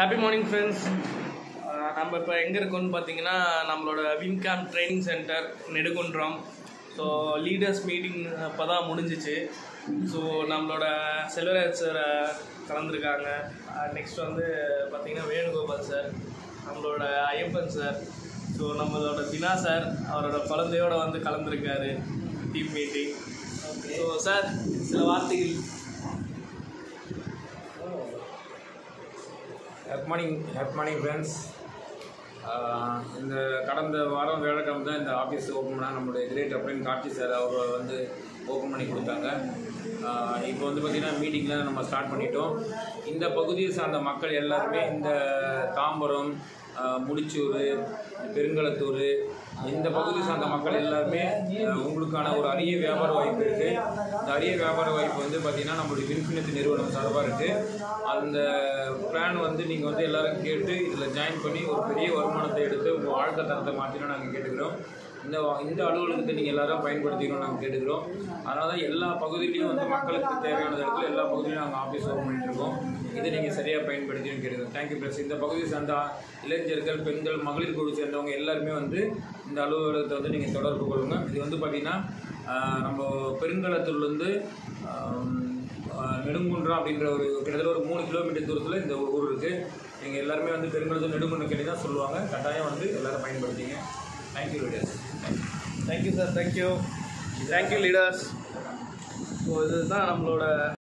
happy morning friends நம்ம இப்போ எங்கே இருக்கோம்னு பார்த்தீங்கன்னா நம்மளோட Wincom training centre Nedukundram so leaders meeting இப்போ தான் முடிஞ்சிச்சு ஸோ நம்மளோட செல்வராஜ் சார் கலந்துருக்காங்க நெக்ஸ்ட் வந்து பார்த்தீங்கன்னா வேணுகோபால் சார் நம்மளோட ஐயப்பன் சார் ஸோ நம்மளோட தினா சார் அவரோட குழந்தையோட வந்து கலந்துருக்காரு டீம் மீட்டிங் ஸோ சார் சில வார்த்தைகள் ஹாப் மார்னிங் ஹாப் மார்னிங் ஃப்ரெண்ட்ஸ் இந்த கடந்த வாரம் வியாழக்கிழமை தான் இந்த ஆஃபீஸ் ஓப்பன் பண்ணால் நம்மளுடைய கிரேட் அப்படின்னு காட்சி சார் அவர் வந்து ஓப்பன் பண்ணி கொடுத்தாங்க ஆஹ் இப்போ வந்து பார்த்திங்கன்னா மீட்டிங்லாம் நம்ம ஸ்டார்ட் பண்ணிட்டோம் இந்த பகுதியை சார்ந்த மக்கள் எல்லாருமே இந்த தாம்பரம் ஆஹ் முடிச்சூர் பெருங்களத்தூர் இந்த பகுதி சார்ந்த மக்கள் எல்லாருமே ஆஹ் உங்களுக்கான ஒரு அரிய வியாபார வாய்ப்பு இருக்குது இந்த அரிய வியாபார வாய்ப்பு வந்து பார்த்திங்கன்னா நம்மளுடைய வின்ஃபினிட் நிறுவனம் சார்பாக இருக்குது அந்த பிளான் வந்து நீங்கள் வந்து எல்லாரும் கேட்டு இதில் ஜாயின் பண்ணி ஒரு பெரிய வருமானத்தை எடுத்து உங்கள் வாழ்க்கை தரத்தை மாற்றினோம் நாங்கள் கேட்டுக்கிறோம் இந்த வா- இந்த அலுவலகத்தை நீங்கள் எல்லாரும் பயன்படுத்திக்கணும்னு நாங்கள் கேட்டுக்கிறோம் அதனால தான் எல்லா பகுதியிலையும் வந்து மக்களுக்கு தேவையான இடத்துல எல்லா பகுதியிலையும் நாங்கள் ஆஃபீஸ் ஓப்பன் பண்ணிட்டு இருக்கோம் இதை நீங்கள் சரியாக பயன்படுத்தின்னு கேட்டுக்கிறோம் தேங்க்யூ ப்ளஸ் இந்த பகுதியை சார்ந்த இளைஞர்கள் பெண்கள் மகளிர் குழு சேர்ந்தவங்க எல்லாருமே வந்து இந்த அலுவலகத்தை வந்து நீங்கள் தொடர்பு கொள்ளுங்க இது வந்து பார்த்திங்கன்னா ஆஹ், நம்ம பெருங்கலத்தூர்லேருந்து நெடுங்குன்றம் அப்படின்ற ஒரு கிட்டத்தட்ட ஒரு மூணு கிலோமீட்டர் தூரத்தில் இந்த ஊர் இருக்குது நீங்கள் எல்லாருமே வந்து பெருங்கலத்தூர் நெடுங்குன்றம் கேட்டு தான் சொல்லுவாங்க கட்டாயம் வந்து எல்லாரும் பயன்படுத்திங்க thank you leaders thank you sir thank you thank you leaders so இதுதான் நம்மளோட